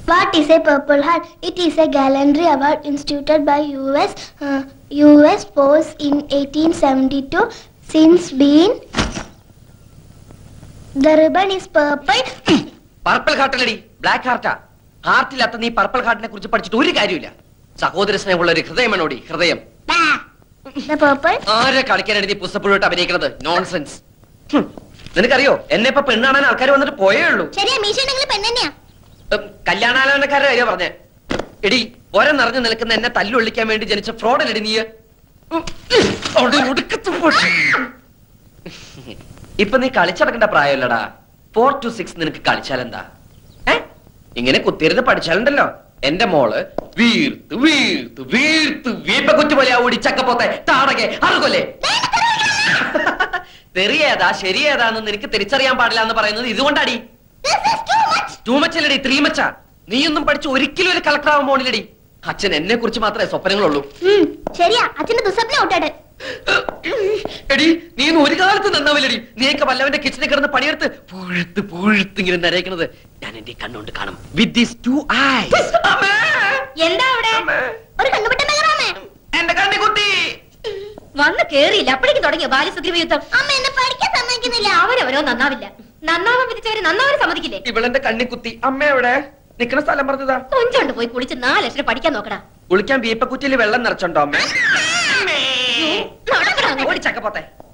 What is a Purple Heart? It is a gallantry award instituted by US uh, US Force in 1872. Since been the ribbon is purple. Purple ഹാർട്ടല്ലടി black ഹാർട്ടാ ഹാർട്ടില്ലാത്ത നീ purple ഹാർട്ടിനെ കുറിച്ച് പഠിച്ചിട്ട് ഒരു കാര്യമില്ല സഹോദര സ്നേഹമുള്ള ഒരു ഹൃദയമാണോടി ഹൃദയം the purple. ആരെ കളിക്കാനാണ് നീ പുസ്തകപ്പുഴോട്ട് അഭിനയിക്കുന്നത് നോൺസെൻസ് ഹും. നിനക്കറിയോ എന്നെ ഇപ്പൊ പെണ്ണാണാൻ ആൾക്കാർ വന്നിട്ട് പോയേ ഉള്ളൂ ശരിയാ മീശ നിങ്ങൾ പെണ്ണെന്നെയാ ഉം, കല്യാണാലോചനക്കാരുടെ കാര്യം പറഞ്ഞേ എടി ഒരം നിറഞ്ഞു നിൽക്കുന്ന എന്നെ തല്ലൊള്ളിക്കാൻ വേണ്ടി ജനിച്ച ഫ്രോഡല്ലടി നീ ഉം, അവിടെ ഒടുക്കത്ത് പൊട്ടി. ഇപ്പൊ നീ കളിച്ചടക്കേണ്ട പ്രായമല്ലടാ ഫോർ ടു സിക്സ് നിനക്ക് കളിച്ചാലെന്താ ഏ ഇങ്ങനെ കുത്തിയിരുന്ന് പഠിച്ചാലുണ്ടല്ലോ എന്റെ മോള് വീർത്ത് വീർത്ത് വീർത്ത് വീപ്പ കുറ്റി പോലെ ഓടി ചക്കപ്പോത്തെ താടകെ അറുകൊല്ലേ തെറിയേതാ ശരിയേതാന്ന് നിനക്ക് തിരിച്ചറിയാൻ പാടില്ല എന്ന് പറയുന്നത് ഇതുകൊണ്ടാടി ടൂ മച്ചല്ലടി ത്രീ മച്ച നീയൊന്നും പഠിച്ച് ഒരിക്കലും ഒരു കളക്ടർ ആവാൻ പോണില്ലടി അച്ഛൻ എന്നെ കുറിച്ച് മാത്രമേ സ്വപ്നങ്ങളുള്ളൂ ഉം, ശരിയാ അച്ഛന്റെ ദുസ്വപ്നം ഔട്ടാട് എടി നീ ഒന്നും ഒരു കാലത്ത് നന്നാവില്ലടി നീയൊക്കെ വല്ലവന്റെ കിച്ചണിൽ കിടന്ന് പണിയെടുത്ത് പുഴുത്ത് പുഴുത്ത് ഇങ്ങനെ നരയിക്കണത് ഞാൻ എന്റെ കണ്ണുകൊണ്ട് കാണും വിത്ത് ദീസ് ടു ഐസ് എന്താ അവിടെ ഒരു കണ്ണുപെട്ട മെഗറാമേ എന്റെ കണ്ണി കുത്തി വന്ന് കേറിയില്ല അപ്പോഴേക്കും തുടങ്ങിയോ ബാലസുഗ്രീവ യുദ്ധം അമ്മ എന്നെ പഠിക്കാൻ സമ്മതിക്കുന്നില്ല അവരവരോ നന്നാവില്ല നന്നാവാൻ വിധിച്ചവര് നന്നാവാൻ സമ്മതിക്കില്ലേ ഇവളെന്റെ കണ്ണി കുത്തി അമ്മ എവിടെ നിക്കണ സ്ഥലം പറഞ്ഞതാ കൊഞ്ചോണ്ട് പോയി കുളിച്ച് നാല് ലക്ഷം പഠിക്കാൻ നോക്കടാ കുളിക്കാൻ വീപ്പക്കുറ്റിയിൽ വെള്ളം നിറച്ചുണ്ടോ അമ്മ നടക്കടാ അങ്ങോട്ട്. ഓടി ചക്കപ്പോത്തെ